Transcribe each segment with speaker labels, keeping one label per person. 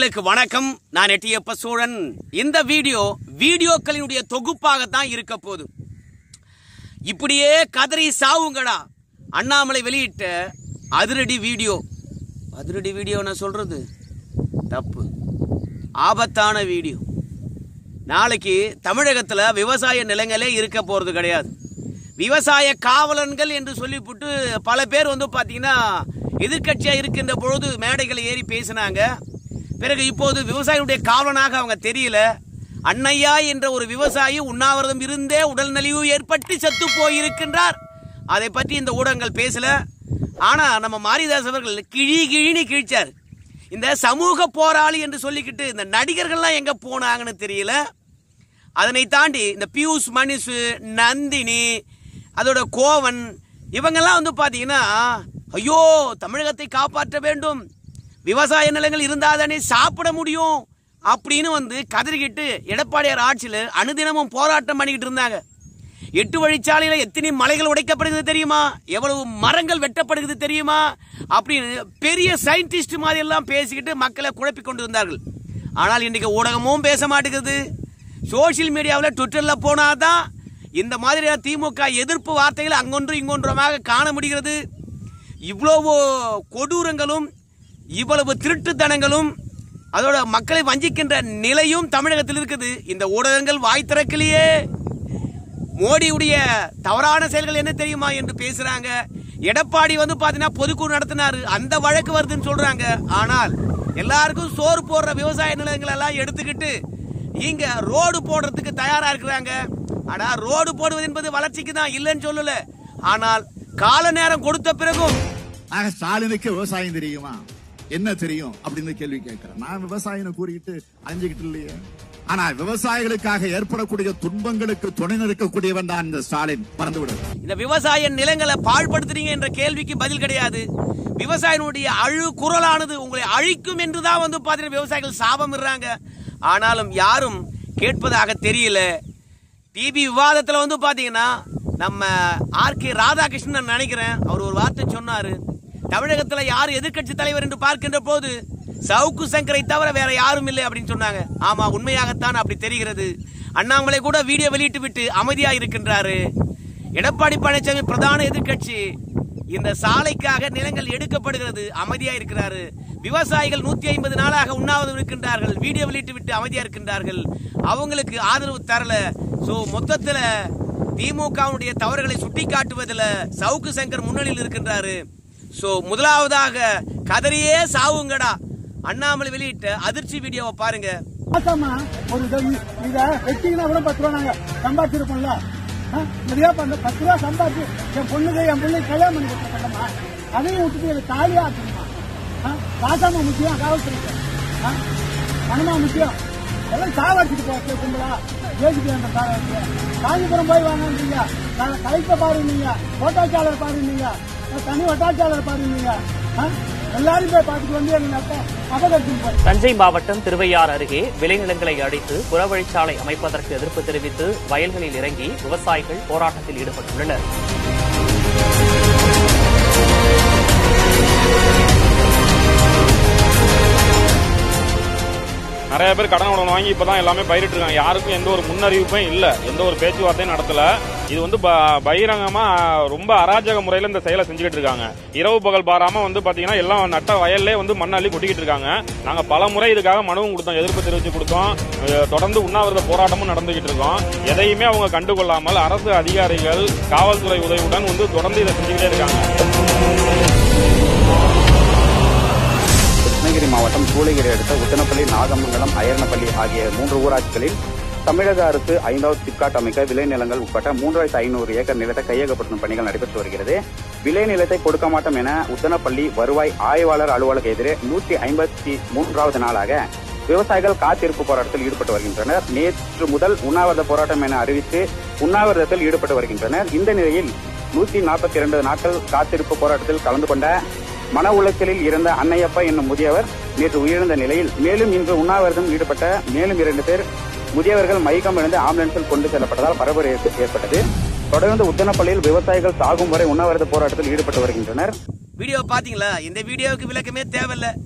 Speaker 1: நேயர்களுக்கு வணக்கம் நான் எட்டியப்ப சோழன் இந்த வீடியோ வீடியோக்களினுடைய தொகுப்பாகத்தான் இருக்க போகுது இப்படியே கதறி சாவுங்கடா அண்ணாமலை வெளியிட்ட அதிரடி வீடியோ அதிரடி வீடியோ நான் சொல்றது தப்பு ஆபத்தான வீடியோ நாளைக்கு தமிழகத்துல விவசாய நிலங்களே இருக்க போறது கிடையாது விவசாய காவலன்கள் என்று சொல்லிவிட்டு பல பேர் வந்து பாத்தீங்கன்னா எதிர்க்கட்சியா இருக்கின்ற பொழுது மேடைகளை ஏறி பேசினாங்க பிறகு இப்போது விவசாயிகளுடைய காவலனாக அவங்க தெரியல அன்னையா என்ற ஒரு விவசாயி உண்ணாவிரதம் இருந்தே உடல் நலிவு ஏற்பட்டு செத்து போயிருக்கின்றார் அதை பற்றி இந்த ஊடகங்கள் பேசல ஆனா நம்ம மாரிதாஸ் அவர்கள் கிழி கிழின்னு கிழிச்சார் இந்த சமூக போராளி என்று சொல்லிக்கிட்டு இந்த நடிகர்கள்லாம் எங்க போனாங்கன்னு தெரியல அதனை தாண்டி இந்த பியூஷ் மணிஷு நந்தினி அதோட கோவன் இவங்கெல்லாம் வந்து பாத்தீங்கன்னா ஐயோ தமிழகத்தை காப்பாற்ற வேண்டும் விவசாய நிலங்கள் இருந்தாதானே சாப்பிட முடியும் அப்படின்னு வந்து கதறிக்கிட்டு எடப்பாடியார் ஆட்சியில் அனுதினமும் போராட்டம் பண்ணிக்கிட்டு இருந்தாங்க எட்டு வழிச்சாலையில எத்தனை மலைகள் உடைக்கப்படுகிறது தெரியுமா எவ்வளவு மரங்கள் வெட்டப்படுகிறது தெரியுமா அப்படின்னு பெரிய சயின்டிஸ்ட் மாதிரி எல்லாம் பேசிக்கிட்டு மக்களை குழப்பிக் கொண்டு இருந்தார்கள் ஆனால் இன்னைக்கு ஊடகமும் பேச மாட்டேங்குது சோசியல் மீடியாவில் ட்விட்டரில் போனாதான் இந்த மாதிரியான திமுக எதிர்ப்பு வார்த்தைகளை அங்கொன்று இங்கொன்றுமாக காண முடிகிறது இவ்வளவு கொடூரங்களும் இவ்வளவு திருட்டுத்தனங்களும் அதோட மக்களை வஞ்சிக்கின்ற நிலையும் தமிழகத்தில் இருக்குது இந்த ஊடகங்கள் வாய் திறக்கலையே மோடியுடைய தவறான செயல்கள் என்ன தெரியுமா என்று பேசுறாங்க எடப்பாடி வந்து பாத்தீங்கன்னா பொதுக்குழு நடத்தினாரு அந்த வழக்கு வருதுன்னு சொல்றாங்க ஆனால் எல்லாருக்கும் சோறு போடுற விவசாய நிலங்களை எல்லாம் எடுத்துக்கிட்டு இங்க ரோடு போடுறதுக்கு தயாரா இருக்கிறாங்க ஆனா ரோடு போடுவது என்பது வளர்ச்சிக்கு தான் இல்லைன்னு சொல்லல ஆனால் கால நேரம் கொடுத்த பிறகும்
Speaker 2: ஆக ஸ்டாலினுக்கு விவசாயம் தெரியுமா என்ன தெரியும் அப்படின்னு கேள்வி கேட்கிறேன் நான் விவசாயின்னு கூறிக்கிட்டு அஞ்சுக்கிட்டு இல்லையே ஆனா விவசாயிகளுக்காக ஏற்படக்கூடிய துன்பங்களுக்கு துணை நிற்கக்கூடியவன் தான் இந்த ஸ்டாலின் பறந்து விடுது
Speaker 1: இந்த விவசாய நிலங்களை பாழ்படுத்துறீங்க என்ற கேள்விக்கு பதில் கிடையாது விவசாயினுடைய அழு குரலானது உங்களை அழிக்கும் என்றுதான் வந்து பாத்தீங்கன்னா விவசாயிகள் சாபம் இடுறாங்க ஆனாலும் யாரும் கேட்பதாக தெரியல டிவி விவாதத்துல வந்து பாத்தீங்கன்னா நம்ம ஆர் கே ராதாகிருஷ்ணன் நினைக்கிறேன் அவர் ஒரு வார்த்தை சொன்னாரு தமிழகத்துல யார் எதிர்க்கட்சி தலைவர் என்று பார்க்கின்ற போது சவுக்கு சங்கரை தவிர வேற யாரும் இல்லை அப்படின்னு சொன்னாங்க ஆமா உண்மையாகத்தான் அப்படி தெரிகிறது அண்ணாமலை கூட வீடியோ வெளியிட்டு விட்டு அமைதியா இருக்கின்றாரு எடப்பாடி பழனிசாமி பிரதான எதிர்க்கட்சி இந்த சாலைக்காக நிலங்கள் எடுக்கப்படுகிறது அமைதியா இருக்கிறாரு விவசாயிகள் நூத்தி ஐம்பது நாளாக உண்ணாவிரதம் இருக்கின்றார்கள் வீடியோ வெளியிட்டு விட்டு அமைதியா இருக்கின்றார்கள் அவங்களுக்கு ஆதரவு தரல சோ மொத்தத்துல திமுகவுடைய தவறுகளை சுட்டி காட்டுவதில் சவுக்கு சங்கர் முன்னணியில் இருக்கின்றாரு சோ முதலாவதாக கதறியே சாவுங்கடா அண்ணாமலை வெளியிட்ட அதிர்ச்சி வீடியோவை பாருங்க
Speaker 3: மாசமா ஒரு இதை இத வெட்டிங்கன்னா கூட பத்து ரூபா நாங்க சம்பாதிச்சிருப்போம்ல ஆ? சரியா பண்ண பத்து ரூபா சம்பாதிச்சு என் பொண்ணுக்கு என் பிள்ளைக்கு கல்யாணம் பண்ணி கொடுத்துருக்கோம்மா அதையும் விட்டுட்டு எனக்கு தாலியா ஆக்கணுமா ஆ? காசாமா முக்கியம் காவல்துறைக்கு ஆ? பணமா முக்கியம் எல்லாம் சாவடிச்சுட்டு போச்சு கும்பலா ஏசிக்கு அந்த சாவடிச்சு காஞ்சிபுரம் போய் வாங்கினீங்க கலெக்டர் பாருங்க ஓட்டாட்சியாளர் பாருங்க தனி வட்டாட்சியாளர் பாருங்க எல்லாரும் போய் பார்த்துட்டு வந்து எங்க அபகரிச்சுட்டு போய்
Speaker 4: தஞ்சை மாவட்டம் திருவையாறு அருகே விளைநிலங்களை அடித்து புறவழிச்சாலை அமைப்பதற்கு எதிர்ப்பு தெரிவித்து வயல்களில் இறங்கி விவசாயிகள் போராட்டத்தில் ஈடுபட்டுள்ளனர்
Speaker 5: நிறைய பேர் கடன் உடனே வாங்கி இப்பதான் எல்லாமே பயிரிட்டு இருக்காங்க யாருக்கும் எந்த ஒரு முன்னறிவிப்பும் இல்ல எந்த ஒரு பேச்சுவார்த்தையும் நடத்தல இது வந்து ப- பகிரங்கமா ரொம்ப அராஜக முறையில இந்த செயலை செஞ்சுக்கிட்டு இருக்காங்க இரவு பகல் பாராம வந்து பாத்தீங்கன்னா எல்லாம் நட்ட வயல்லே வந்து மண்ணள்ளி கொட்டிக்கிட்டு இருக்காங்க நாங்க பல முறை இதுக்காக மனுவும் கொடுத்தோம் எதிர்ப்பு தெரிவிச்சு கொடுத்தோம் அஹ் தொடர்ந்து உண்ணாவிரத போராட்டமும் நடந்துகிட்டு இருக்கோம் எதையுமே அவங்க கண்டுகொள்ளாமல் அரசு அதிகாரிகள் காவல்துறை உதவியுடன் வந்து தொடர்ந்து இதை செஞ்சுக்கிட்டே இருக்காங்க
Speaker 6: கிருஷ்ணகிரி மாவட்டம் சூளகிரி அடுத்த உத்தனப்பள்ளி நாகமங்கலம் அயர்னப்பள்ளி ஆகிய மூன்று ஊராட்சிகளில் தமிழக அரசு ஐந்தாவது சிப்காட் அமைக்க விளைநிலங்கள் உட்பட்ட மூன்றாயிரத்து ஐநூறு ஏக்கர் நிலத்தை கையகப்படுத்தும் பணிகள் நடைபெற்று வருகிறது விளைநிலத்தை கொடுக்க மாட்டோம் என உத்தனப்பள்ளி வருவாய் ஆய்வாளர் அலுவலக எதிரே நூற்றி ஐம்பத்தி மூன்றாவது நாளாக விவசாயிகள் காத்திருப்பு போராட்டத்தில் ஈடுபட்டு வருகின்றனர் நேற்று முதல் உண்ணாவிரத போராட்டம் என அறிவித்து உண்ணாவிரதத்தில் ஈடுபட்டு வருகின்றனர் இந்த நிலையில் நூற்றி நாற்பத்தி இரண்டு நாட்கள் காத்திருப்பு போராட்டத்தில் கலந்து கொண்ட மன உளைச்சலில் இருந்த அன்னையப்பா என்னும் முதியவர் நேற்று உயிரிழந்த நிலையில் மேலும் இன்று உண்ணாவிரதம் ஈடுபட்ட மேலும் இரண்டு பேர் முதியவர்கள் மயக்கம் இழந்து ஆம்புலன்ஸில் கொண்டு செல்லப்பட்டதால் பரபரப்பு ஏற்ப- ஏற்பட்டது தொடர்ந்து உத்தனப்பள்ளியில் விவசாயிகள் சாகும் வரை உண்ணாவிரத போராட்டத்தில் ஈடுபட்டு வருகின்றனர்
Speaker 1: வீடியோ பாத்தீங்களா இந்த வீடியோவுக்கு விளக்கமே தேவையில்ல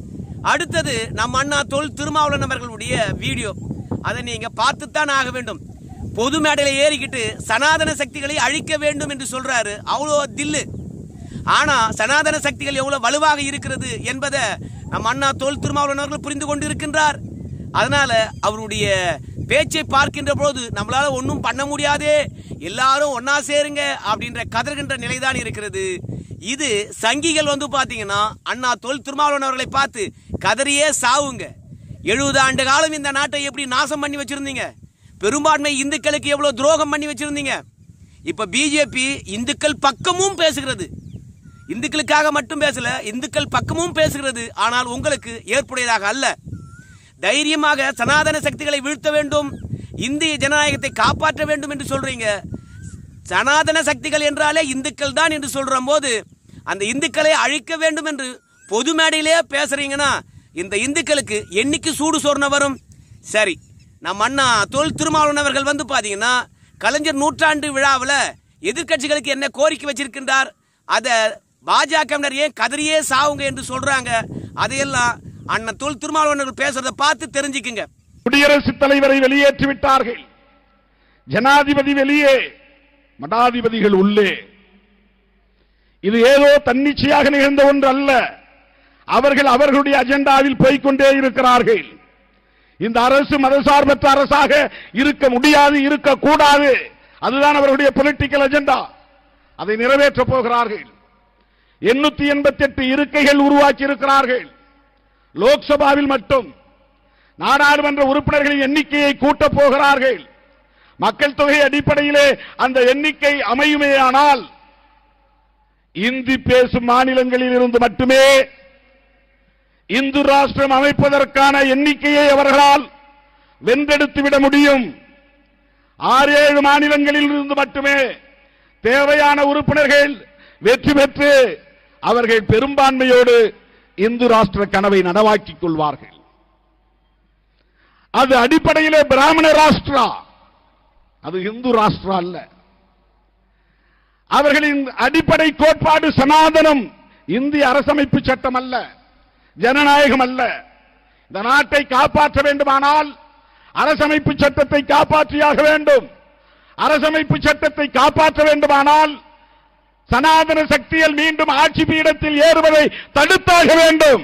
Speaker 1: அடுத்தது நம் அண்ணா தொல் திருமாவளவன் அவர்களுடைய வீடியோ அதை நீங்க பார்த்துத்தான் ஆக வேண்டும் பொது மேடையில ஏறிக்கிட்டு சனாதன சக்திகளை அழிக்க வேண்டும் என்று சொல்றாரு அவ்வளோ தில்லு ஆனா சனாதன சக்திகள் எவ்வளவு வலுவாக இருக்கிறது என்பதை நம் அண்ணா தொல் திருமாவளவன் அவர்கள் புரிந்து கொண்டு இருக்கின்றார் அதனால அவருடைய பேச்சை பார்க்கின்ற போது நம்மளால ஒன்றும் பண்ண முடியாதே எல்லாரும் ஒன்னா சேருங்க அப்படின்ற கதறுகின்ற நிலைதான் இருக்கிறது இது சங்கிகள் வந்து பாத்தீங்கன்னா அண்ணா தொல் திருமாவளவன் அவர்களை பார்த்து கதறியே சாவுங்க எழுபது ஆண்டு காலம் இந்த நாட்டை எப்படி நாசம் பண்ணி வச்சிருந்தீங்க பெரும்பான்மை இந்துக்களுக்கு எவ்வளவு துரோகம் பண்ணி வச்சிருந்தீங்க இப்ப பிஜேபி இந்துக்கள் பக்கமும் பேசுகிறது இந்துக்களுக்காக மட்டும் பேசல இந்துக்கள் பக்கமும் பேசுகிறது ஆனால் உங்களுக்கு ஏற்புடையதாக அல்ல தைரியமாக சனாதன சக்திகளை வீழ்த்த வேண்டும் இந்திய ஜனநாயகத்தை காப்பாற்ற வேண்டும் என்று சொல்றீங்க சனாதன சக்திகள் என்றாலே இந்துக்கள் தான் என்று சொல்ற போது அந்த இந்துக்களை அழிக்க வேண்டும் என்று பொது மேடையிலே பேசுறீங்கன்னா இந்த இந்துக்களுக்கு என்னைக்கு சூடு சொர்ண வரும் சரி நம்ம அண்ணா தொல் திருமாவளவன் அவர்கள் வந்து பாத்தீங்கன்னா கலைஞர் நூற்றாண்டு விழாவில் எதிர்க்கட்சிகளுக்கு என்ன கோரிக்கை வச்சிருக்கின்றார் அதை பாஜகவினர் ஏன் கதறியே சாவுங்க என்று சொல்றாங்க அதையெல்லாம் அண்ணன் தொல் திருமாவளவன் அவர்கள் பேசுறதை பார்த்து தெரிஞ்சுக்குங்க
Speaker 7: குடியரசுத் தலைவரை வெளியேற்றி விட்டார்கள் ஜனாதிபதி வெளியே மடாதிபதிகள் உள்ளே இது ஏதோ தன்னிச்சையாக நிகழ்ந்த ஒன்று அல்ல அவர்கள் அவர்களுடைய அஜெண்டாவில் போய்க்கொண்டே இருக்கிறார்கள் இந்த அரசு மதசார்பற்ற அரசாக இருக்க முடியாது இருக்கக்கூடாது அதுதான் அவர்களுடைய பொலிட்டிக்கல் அஜெண்டா அதை நிறைவேற்றப் போகிறார்கள் எண்ணூத்தி எண்பத்தி எட்டு இருக்கைகள் உருவாக்கி இருக்கிறார்கள் லோக்சபாவில் மட்டும் நாடாளுமன்ற உறுப்பினர்களின் எண்ணிக்கையை கூட்டப் போகிறார்கள் மக்கள் தொகை அடிப்படையிலே அந்த எண்ணிக்கை அமையுமேயானால் இந்தி பேசும் மாநிலங்களில் இருந்து மட்டுமே இந்து ராஷ்டிரம் அமைப்பதற்கான எண்ணிக்கையை அவர்களால் வென்றெடுத்து விட முடியும் ஆறு ஏழு மாநிலங்களில் இருந்து மட்டுமே தேவையான உறுப்பினர்கள் வெற்றி பெற்று அவர்கள் பெரும்பான்மையோடு இந்து ராஷ்டிர கனவை நனவாக்கிக் கொள்வார்கள் அது அடிப்படையிலே பிராமண ராஷ்டிரா அது இந்து ராஷ்டிரா அல்ல அவர்களின் அடிப்படை கோட்பாடு சனாதனம் இந்திய அரசமைப்பு சட்டம் அல்ல ஜனநாயகம் அல்ல இந்த நாட்டை காப்பாற்ற வேண்டுமானால் அரசமைப்பு சட்டத்தை காப்பாற்றியாக வேண்டும் அரசமைப்பு சட்டத்தை காப்பாற்ற வேண்டுமானால் சனாதன சக்திகள் மீண்டும் ஆட்சி பீடத்தில் ஏறுவதை தடுத்தாக வேண்டும்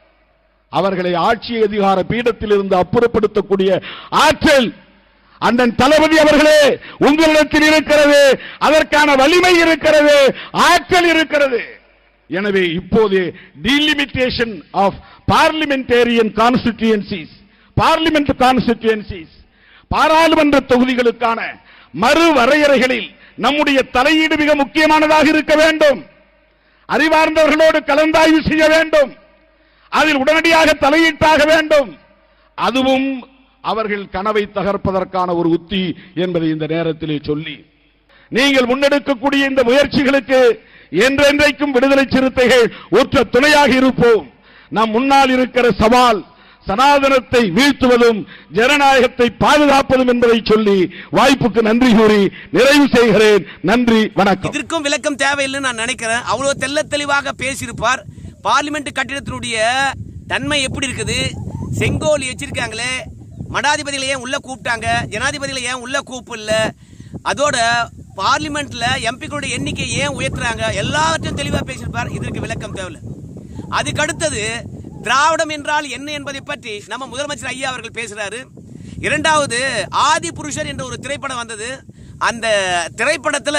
Speaker 7: அவர்களை ஆட்சி அதிகார பீடத்தில் இருந்து அப்புறப்படுத்தக்கூடிய ஆற்றல் அண்ணன் தளபதி அவர்களே உங்களிடத்தில் இருக்கிறது அதற்கான வலிமை இருக்கிறது ஆற்றல் இருக்கிறது எனவே இப்போது delimitation of parliamentarian constituencies parliament constituencies பாராளுமன்ற தொகுதிகளுக்கான மறு வரையறைகளில் நம்முடைய தலையீடு மிக முக்கியமானதாக இருக்க வேண்டும் அறிவார்ந்தவர்களோடு கலந்தாய்வு செய்ய வேண்டும் அதில் உடனடியாக தலையீட்டாக வேண்டும் அதுவும் அவர்கள் கனவை தகர்ப்பதற்கான ஒரு உத்தி என்பதை இந்த நேரத்திலே சொல்லி நீங்கள் முன்னெடுக்கக்கூடிய இந்த முயற்சிகளுக்கு என்றென்றைக்கும் விடுதலை சிறுத்தைகள் ஒற்ற துணையாக இருப்போம் நம் முன்னால் இருக்கிற சவால் சனாதனத்தை வீழ்த்துவதும் ஜனநாயகத்தை பாதுகாப்பதும் என்பதை சொல்லி வாய்ப்புக்கு நன்றி கூறி நிறைவு செய்கிறேன் நன்றி வணக்கம்
Speaker 1: இதற்கும் விளக்கம் தேவையில்லைன்னு நான் நினைக்கிறேன் அவ்வளவு தெள்ள தெளிவாக பேசியிருப்பார் பார்லிமெண்ட் கட்டிடத்தினுடைய தன்மை எப்படி இருக்குது செங்கோல் வச்சிருக்காங்களே மடாதிபதிகளை ஏன் உள்ள கூப்பிட்டாங்க ஜனாதிபதிகளை ஏன் உள்ள கூப்பிடல அதோட பார்லிமெண்ட்ல எம்பிக்களுடைய எண்ணிக்கை ஏன் உயர்த்துறாங்க எல்லாவற்றையும் தெளிவா பேசியிருப்பார் இதற்கு விளக்கம் தேவையில்லை அதுக்கு அடுத்தது திராவிடம் என்றால் என்ன என்பதை பற்றி நம்ம முதலமைச்சர் ஐயா அவர்கள் பேசுறாரு இரண்டாவது ஆதி புருஷர் என்ற ஒரு திரைப்படம் வந்தது அந்த திரைப்படத்துல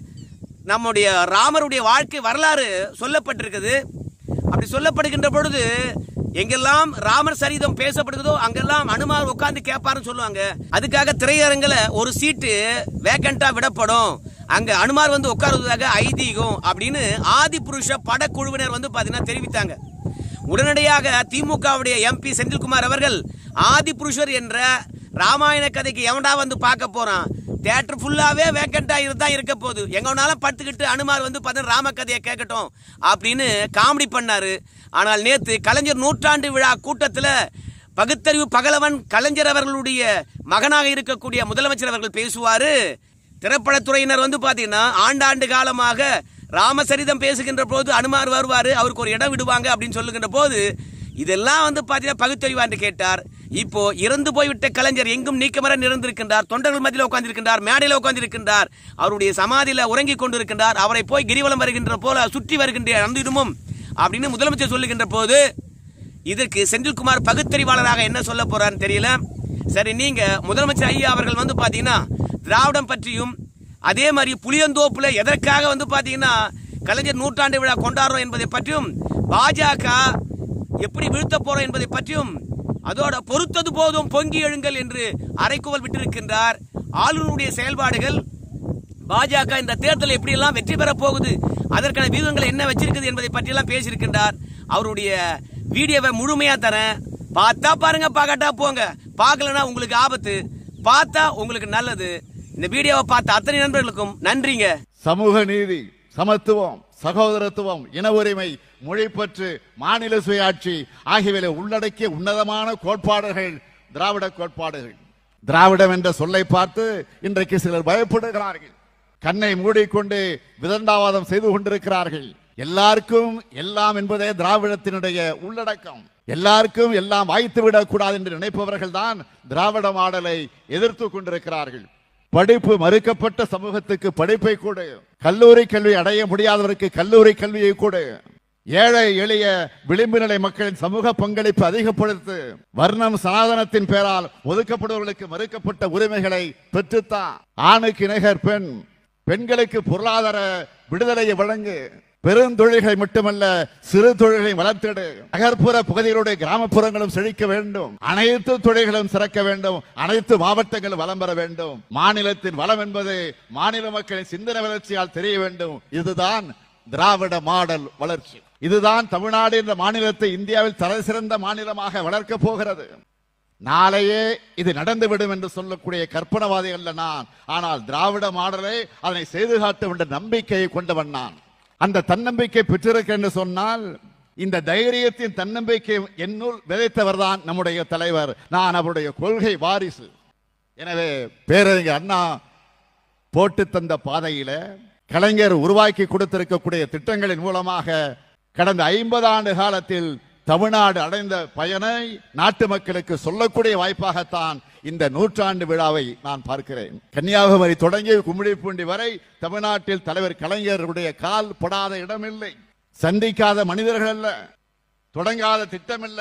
Speaker 1: நம்முடைய ராமருடைய வாழ்க்கை வரலாறு சொல்லப்பட்டிருக்குது அப்படி சொல்லப்படுகின்ற பொழுது எங்கெல்லாம் ராமர் சரிதம் பேசப்படுகிறதோ அங்கெல்லாம் அனுமார் உட்கார்ந்து கேட்பாருன்னு சொல்லுவாங்க அதுக்காக திரையரங்குல ஒரு சீட்டு வேக்கண்டா விடப்படும் அங்க அனுமார் வந்து உட்காருவதாக ஐதீகம் அப்படின்னு ஆதி புருஷ படக்குழுவினர் வந்து பாத்தீங்கன்னா தெரிவித்தாங்க உடனடியாக திமுகவுடைய எம்பி செந்தில்குமார் அவர்கள் ஆதி புருஷர் என்ற ராமாயண கதைக்கு எவன்டா வந்து பார்க்க போறான் தியேட்டர் ஃபுல்லாவே வேக்கண்டா இருந்தா இருக்க போகுது எங்க வேணாலும் படுத்துக்கிட்டு அனுமார் வந்து பார்த்தா ராம கதையை கேட்கட்டும் அப்படின்னு காமெடி பண்ணாரு ஆனால் நேத்து கலைஞர் நூற்றாண்டு விழா கூட்டத்துல பகுத்தறிவு பகலவன் கலைஞர் அவர்களுடைய மகனாக இருக்கக்கூடிய முதலமைச்சர் அவர்கள் பேசுவாரு திரைப்படத்துறையினர் வந்து பாத்தீங்கன்னா ஆண்டாண்டு காலமாக ராமசரிதம் பேசுகின்ற போது அனுமார் வருவாரு அவருக்கு ஒரு இடம் விடுவாங்க அப்படின்னு சொல்லுகின்ற போது இதெல்லாம் வந்து பாத்தீங்கன்னா பகுத்தறிவா என்று கேட்டார் இப்போ இறந்து போய்விட்ட கலைஞர் எங்கும் நீக்கமர நிறைந்திருக்கின்றார் தொண்டர்கள் மத்தியில் உட்கார்ந்திருக்கின்றார் மேடையில் உட்கார்ந்திருக்கின்றார் அவருடைய சமாதியில உறங்கிக் கொண்டிருக்கின்றார் அவரை போய் கிரிவலம் வருகின்ற போல சுற்றி வருகின்ற அந்திடுமும் அப்படின்னு முதலமைச்சர் சொல்லுகின்ற போது இதற்கு செந்தில்குமார் பகுத்தறிவாளராக என்ன சொல்ல போறாருன்னு தெரியல சரி நீங்க முதலமைச்சர் ஐயா அவர்கள் வந்து பாத்தீங்கன்னா திராவிடம் பற்றியும் அதே மாதிரி புளியந்தோப்புல எதற்காக வந்து பாத்தீங்கன்னா கலைஞர் நூற்றாண்டு விழா கொண்டாடுறோம் என்பதை பற்றியும் பாஜக எப்படி வீழ்த்த போறோம் என்பதை பற்றியும் அதோட பொறுத்தது போதும் பொங்கி எழுங்கள் என்று அரைக்குவல் விட்டிருக்கின்றார் ஆளுநருடைய செயல்பாடுகள் பாஜக இந்த தேர்தல் எப்படி எல்லாம் வெற்றி பெற போகுது அதற்கான வியூகங்கள் என்ன வச்சிருக்குது என்பதை பற்றி எல்லாம் பேசியிருக்கின்றார் அவருடைய வீடியோவை முழுமையா தரேன் பார்த்தா பாருங்க பார்க்காட்டா போங்க பார்க்கலனா உங்களுக்கு ஆபத்து பார்த்தா உங்களுக்கு நல்லது இந்த வீடியோவை பார்த்த அத்தனை நண்பர்களுக்கும் நன்றிங்க
Speaker 2: சமூக நீதி சமத்துவம் சகோதரத்துவம் இன உரிமை மொழிப்பற்று மாநில சுயாட்சி ஆகியவை உள்ளடக்கிய உன்னதமான கோட்பாடுகள் திராவிட கோட்பாடுகள் திராவிடம் என்ற சொல்லை பார்த்து இன்றைக்கு சிலர் பயப்படுகிறார்கள் கண்ணை மூடிக்கொண்டு விதண்டாவாதம் செய்து கொண்டிருக்கிறார்கள் எல்லாருக்கும் எல்லாம் என்பதே திராவிடத்தினுடைய உள்ளடக்கம் எல்லாருக்கும் எல்லாம் வாய்த்து விடக்கூடாது என்று நினைப்பவர்கள் தான் திராவிட மாடலை எதிர்த்து கொண்டிருக்கிறார்கள் படிப்பு மறுக்கப்பட்ட சமூகத்துக்கு படிப்பை கொடு கல்லூரி கல்வி அடைய முடியாதவருக்கு கல்லூரி கல்வியை கொடு ஏழை எளிய விளிம்பு நிலை மக்களின் சமூக பங்களிப்பு அதிகப்படுத்து வர்ணம் சனாதனத்தின் பெயரால் ஒதுக்கப்படுபவர்களுக்கு மறுக்கப்பட்ட உரிமைகளை பெற்றுத்தான் ஆணுக்கு நிகர் பெண் பெண்களுக்கு பொருளாதார விடுதலையை வழங்கு பெருந்தொழில்களை மட்டுமல்ல சிறு தொழில்களை வளர்த்திடு நகர்ப்புற பகுதிகளுடைய கிராமப்புறங்களும் செழிக்க வேண்டும் அனைத்து தொழில்களும் சிறக்க வேண்டும் அனைத்து மாவட்டங்களும் வளம் பெற வேண்டும் மாநிலத்தின் வளம் என்பது மாநில மக்களின் சிந்தனை வளர்ச்சியால் தெரிய வேண்டும் இதுதான் திராவிட மாடல் வளர்ச்சி இதுதான் தமிழ்நாடு என்ற மாநிலத்தை இந்தியாவில் தலை சிறந்த மாநிலமாக வளர்க்கப் போகிறது நாளையே இது நடந்துவிடும் என்று சொல்லக்கூடிய கற்பனவாதி அல்ல நான் ஆனால் திராவிட மாடலை அதனை செய்து காட்டும் என்ற நம்பிக்கையை கொண்டவன் நான் அந்த தன்னம்பிக்கை பெற்றிருக்க என்று சொன்னால் இந்த தைரியத்தின் தன்னம்பிக்கை என்னுள் விதைத்தவர் தான் நம்முடைய தலைவர் நான் அவருடைய கொள்கை வாரிசு எனவே பேரறிஞர் அண்ணா போட்டு தந்த பாதையில கலைஞர் உருவாக்கி கொடுத்திருக்கக்கூடிய திட்டங்களின் மூலமாக கடந்த ஐம்பது ஆண்டு காலத்தில் தமிழ்நாடு அடைந்த பயனை நாட்டு மக்களுக்கு சொல்லக்கூடிய வாய்ப்பாகத்தான் இந்த நூற்றாண்டு விழாவை நான் பார்க்கிறேன் கன்னியாகுமரி தொடங்கி கும்மிடிப்பூண்டி வரை தமிழ்நாட்டில் தலைவர் கலைஞருடைய கால் படாத இடமில்லை சந்திக்காத மனிதர்கள் அல்ல தொடங்காத திட்டமில்ல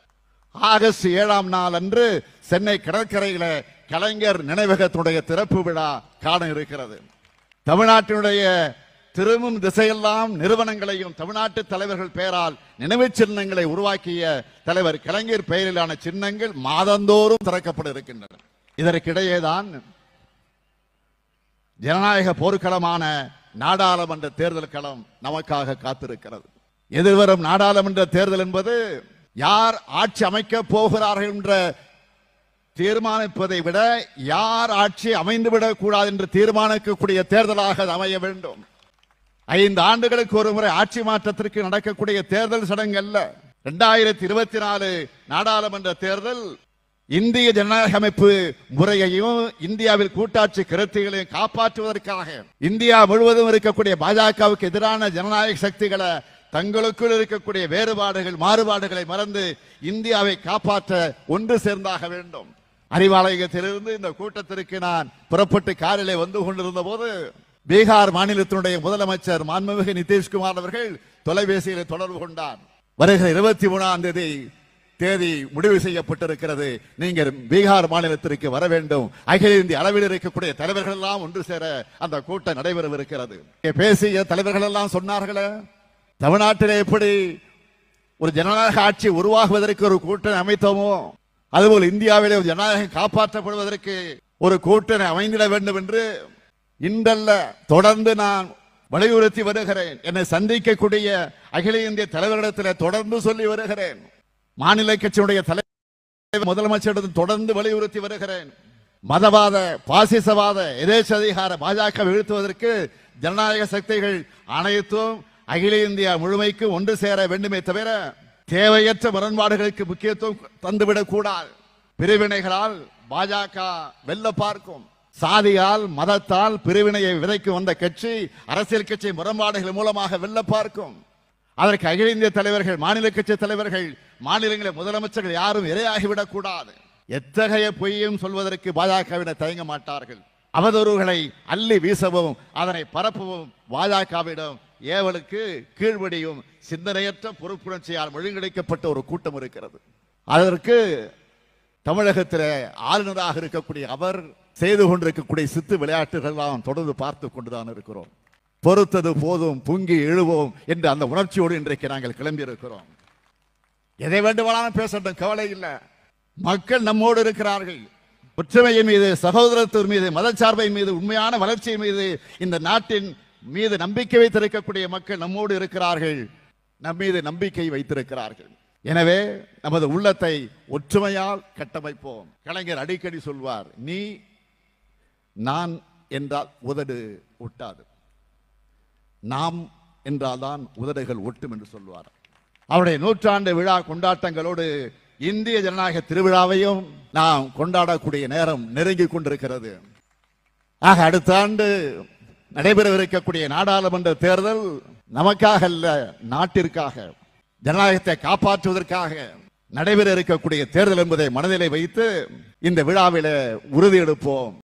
Speaker 2: ஆகஸ்ட் ஏழாம் நாள் அன்று சென்னை கடற்கரையில கலைஞர் நினைவகத்துடைய திறப்பு விழா காண இருக்கிறது தமிழ்நாட்டினுடைய திரும்பும் திசையெல்லாம் நிறுவனங்களையும் தமிழ்நாட்டு தலைவர்கள் பெயரால் நினைவுச் சின்னங்களை உருவாக்கிய தலைவர் கலைஞர் பெயரிலான சின்னங்கள் மாதந்தோறும் திறக்கப்பட இருக்கின்றன இதற்கிடையேதான் ஜனநாயக போர்க்களமான நாடாளுமன்ற தேர்தல் களம் நமக்காக காத்திருக்கிறது எதிர்வரும் நாடாளுமன்ற தேர்தல் என்பது யார் ஆட்சி அமைக்கப் போகிறார்கள் என்ற தீர்மானிப்பதை விட யார் ஆட்சி அமைந்துவிடக் கூடாது என்று தீர்மானிக்கக்கூடிய தேர்தலாக அது அமைய வேண்டும் ஐந்து ஆண்டுகளுக்கு ஒரு முறை ஆட்சி மாற்றத்திற்கு நடக்கக்கூடிய தேர்தல் சடங்கு அல்ல இரண்டாயிரத்தி இருபத்தி நாலு நாடாளுமன்ற தேர்தல் இந்திய ஜனநாயக அமைப்பு முறையையும் இந்தியாவில் கூட்டாட்சி கருத்துகளையும் காப்பாற்றுவதற்காக இந்தியா முழுவதும் இருக்கக்கூடிய பாஜகவுக்கு எதிரான ஜனநாயக சக்திகளை தங்களுக்குள் இருக்கக்கூடிய வேறுபாடுகள் மாறுபாடுகளை மறந்து இந்தியாவை காப்பாற்ற ஒன்று சேர்ந்தாக வேண்டும் அறிவாலயத்திலிருந்து இந்த கூட்டத்திற்கு நான் புறப்பட்டு காரிலே வந்து கொண்டிருந்த போது பீகார் மாநிலத்தினுடைய முதலமைச்சர் மாண்புமிகு நிதிஷ்குமார் அவர்கள் தொலைபேசியில் தொடர்பு கொண்டார் வருகிற இருபத்தி மூணாம் தேதி தேதி முடிவு செய்யப்பட்டிருக்கிறது நீங்கள் பீகார் மாநிலத்திற்கு வர வேண்டும் அகில இந்திய அளவில் இருக்கக்கூடிய தலைவர்கள் எல்லாம் ஒன்று சேர அந்த கூட்டம் நடைபெறவிருக்கிறது இங்கே பேசிய தலைவர்கள் எல்லாம் சொன்னார்களே தமிழ்நாட்டிலே எப்படி ஒரு ஜனநாயக ஆட்சி உருவாகுவதற்கு ஒரு கூட்டணி அமைத்தோமோ அதுபோல் இந்தியாவிலே ஒரு ஜனநாயகம் காப்பாற்றப்படுவதற்கு ஒரு கூட்டணி அமைந்திட வேண்டும் என்று இன்றல்ல தொடர்ந்து நான் வலியுறுத்தி வருகிறேன் என்னை சந்திக்கக்கூடிய அகில இந்திய தலைவரிடத்தில் தொடர்ந்து சொல்லி வருகிறேன் மாநில கட்சியுடைய தலைவர் முதலமைச்சரிடம் தொடர்ந்து வலியுறுத்தி வருகிறேன் மதவாத பாசிசவாத எதேச்சதிகார பாஜக வீழ்த்துவதற்கு ஜனநாயக சக்திகள் அனைத்தும் அகில இந்தியா முழுமைக்கு ஒன்று சேர வேண்டுமே தவிர தேவையற்ற முரண்பாடுகளுக்கு முக்கியத்துவம் தந்துவிடக் கூடாது பிரிவினைகளால் பாஜக வெல்ல பார்க்கும் சாதியால் மதத்தால் பிரிவினையை விதைக்கு வந்த கட்சி அரசியல் கட்சி முரண்பாடுகள் மூலமாக வெல்ல பார்க்கும் அதற்கு அகில இந்திய தலைவர்கள் மாநில கட்சி தலைவர்கள் மாநிலங்களில் முதலமைச்சர்கள் யாரும் இரையாகிவிடக் கூடாது எத்தகைய பொய்யும் சொல்வதற்கு பாஜகவினர் தயங்க மாட்டார்கள் அவதூறுகளை அள்ளி வீசவும் அதனை பரப்பவும் பாஜகவிடம் ஏவலுக்கு கீழ்வடியும் சிந்தனையற்ற பொறுப்புணர்ச்சியால் ஒழுங்கடைக்கப்பட்ட ஒரு கூட்டம் இருக்கிறது அதற்கு தமிழகத்தில் ஆளுநராக இருக்கக்கூடிய அவர் செய்து கொண்டிருக்கக்கூடிய சித்து விளையாட்டுகள் எல்லாம் தொடர்ந்து பார்த்து கொண்டுதான் இருக்கிறோம் பொறுத்தது போதும் பொங்கி எழுவோம் என்ற அந்த உணர்ச்சியோடு இன்றைக்கு நாங்கள் கிளம்பி இருக்கிறோம் எதை வேண்டுமானாலும் பேசட்டும் கவலை இல்லை மக்கள் நம்மோடு இருக்கிறார்கள் ஒற்றுமையின் மீது சகோதரத்தின் மீது மதச்சார்பின் மீது உண்மையான வளர்ச்சியின் மீது இந்த நாட்டின் மீது நம்பிக்கை வைத்திருக்கக்கூடிய மக்கள் நம்மோடு இருக்கிறார்கள் நம் மீது நம்பிக்கை வைத்திருக்கிறார்கள் எனவே நமது உள்ளத்தை ஒற்றுமையால் கட்டமைப்போம் கலைஞர் அடிக்கடி சொல்வார் நீ நான் என்றால் உதடு ஒட்டாது நாம் என்றால்தான் உதடுகள் ஒட்டும் என்று சொல்வார் அவருடைய நூற்றாண்டு விழா கொண்டாட்டங்களோடு இந்திய ஜனநாயக திருவிழாவையும் நாம் கொண்டாடக்கூடிய நேரம் நெருங்கி கொண்டிருக்கிறது ஆக அடுத்த ஆண்டு நடைபெறவிருக்கக்கூடிய நாடாளுமன்ற தேர்தல் நமக்காக அல்ல நாட்டிற்காக ஜனநாயகத்தை காப்பாற்றுவதற்காக நடைபெற இருக்கக்கூடிய தேர்தல் என்பதை மனதிலே வைத்து இந்த விழாவில உறுதி எடுப்போம்